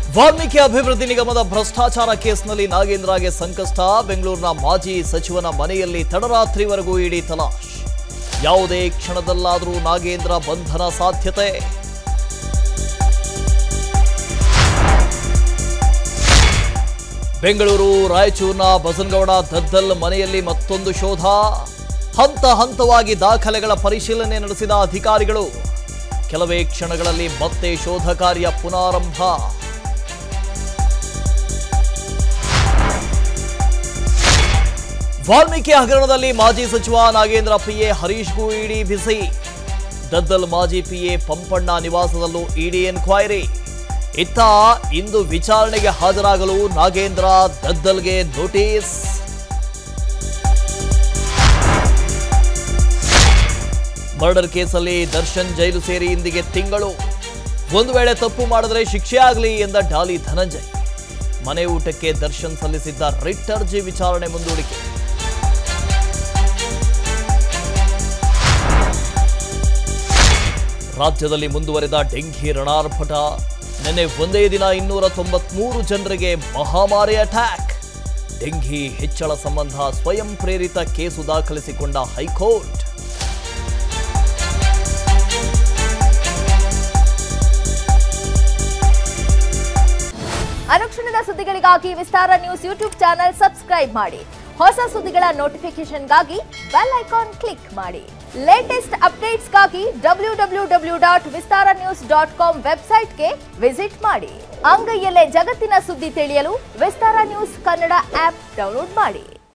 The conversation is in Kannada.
ವಾಲ್ಮೀಕಿ ಅಭಿವೃದ್ಧಿ ನಿಗಮದ ಭ್ರಷ್ಟಾಚಾರ ಕೇಸ್ನಲ್ಲಿ ನಾಗೇಂದ್ರಗೆ ಸಂಕಷ್ಟ ಬೆಂಗಳೂರಿನ ಮಾಜಿ ಸಚಿವನ ಮನೆಯಲ್ಲಿ ತಡರಾತ್ರಿವರೆಗೂ ಇಡೀ ತಲಾಶ್ ಯಾವುದೇ ಕ್ಷಣದಲ್ಲಾದರೂ ನಾಗೇಂದ್ರ ಬಂಧನ ಸಾಧ್ಯತೆ ಬೆಂಗಳೂರು ರಾಯಚೂರಿನ ಬಸನಗೌಡ ದದ್ದಲ್ ಮನೆಯಲ್ಲಿ ಮತ್ತೊಂದು ಶೋಧ ಹಂತ ಹಂತವಾಗಿ ದಾಖಲೆಗಳ ಪರಿಶೀಲನೆ ನಡೆಸಿದ ಅಧಿಕಾರಿಗಳು ಕೆಲವೇ ಕ್ಷಣಗಳಲ್ಲಿ ಮತ್ತೆ ಶೋಧ ಕಾರ್ಯ ಪುನಾರಂಭ ವಾಲ್ಮೀಕಿ ಹಗರಣದಲ್ಲಿ ಮಾಜಿ ಸಚಿವ ನಾಗೇಂದ್ರ ಪಿಎ ಹರೀಶ್ಗೂ ಇಡಿ ಬಿಸಿ ದದ್ದಲ್ ಮಾಜಿ ಪಿಎ ಪಂಪಣ್ಣ ನಿವಾಸದಲ್ಲೂ ಇಡಿ ಎನ್ಕ್ವೈರಿ ಇತ್ತ ಇಂದು ವಿಚಾರಣೆಗೆ ಹಾಜರಾಗಲು ನಾಗೇಂದ್ರ ದದ್ದಲ್ಗೆ ನೋಟಿಸ್ ಮರ್ಡರ್ ಕೇಸಲ್ಲಿ ದರ್ಶನ್ ಜೈಲು ಸೇರಿ ಇಂದಿಗೆ ತಿಂಗಳು ಒಂದು ವೇಳೆ ತಪ್ಪು ಮಾಡಿದ್ರೆ ಶಿಕ್ಷೆ ಆಗಲಿ ಎಂದ ಡಾಲಿ ಧನಂಜಯ್ ಮನೆ ಊಟಕ್ಕೆ ದರ್ಶನ್ ಸಲ್ಲಿಸಿದ್ದ ರಿಟ್ ಅರ್ಜಿ ವಿಚಾರಣೆ ಮುಂದೂಡಿಕೆ ರಾಜ್ಯದಲ್ಲಿ ಮುಂದುವರೆದ ಡೆಂಘಿ ರಣಾರ್ಭಟ ನಿನ್ನೆ ಒಂದೇ ದಿನ ಇನ್ನೂರ ತೊಂಬತ್ಮೂರು ಜನರಿಗೆ ಮಹಾಮಾರಿ ಅಟ್ಯಾಕ್ ಡೆಂಘಿ ಹೆಚ್ಚಳ ಸಂಬಂಧ ಸ್ವಯಂ ಪ್ರೇರಿತ ಕೇಸು ದಾಖಲಿಸಿಕೊಂಡ ಹೈಕೋರ್ಟ್ ಅನುಕ್ಷಣದ ಸುದ್ದಿಗಳಿಗಾಗಿ Vistara news YouTube channel subscribe ಮಾಡಿ ಹೊಸ ಸುದ್ದಿಗಳ ನೋಟಿಫಿಕೇಶನ್ಗಾಗಿ ಬೆಲ್ ಐಕಾನ್ ಕ್ಲಿಕ್ ಮಾಡಿ ಲೇಟೆಸ್ಟ್ ಅಪ್ಡೇಟ್ಸ್ಗಾಗಿ W W W dot Vistara news dot com ವೆಬ್ಸೈಟ್ಗೆ ವಿಸಿಟ್ ಮಾಡಿ ಅಂಗೈಯಲ್ಲೇ ಜಗತ್ತಿನ ಸುದ್ದಿ ತಿಳಿಯಲು Vistara news Kannada app download ಮಾಡಿ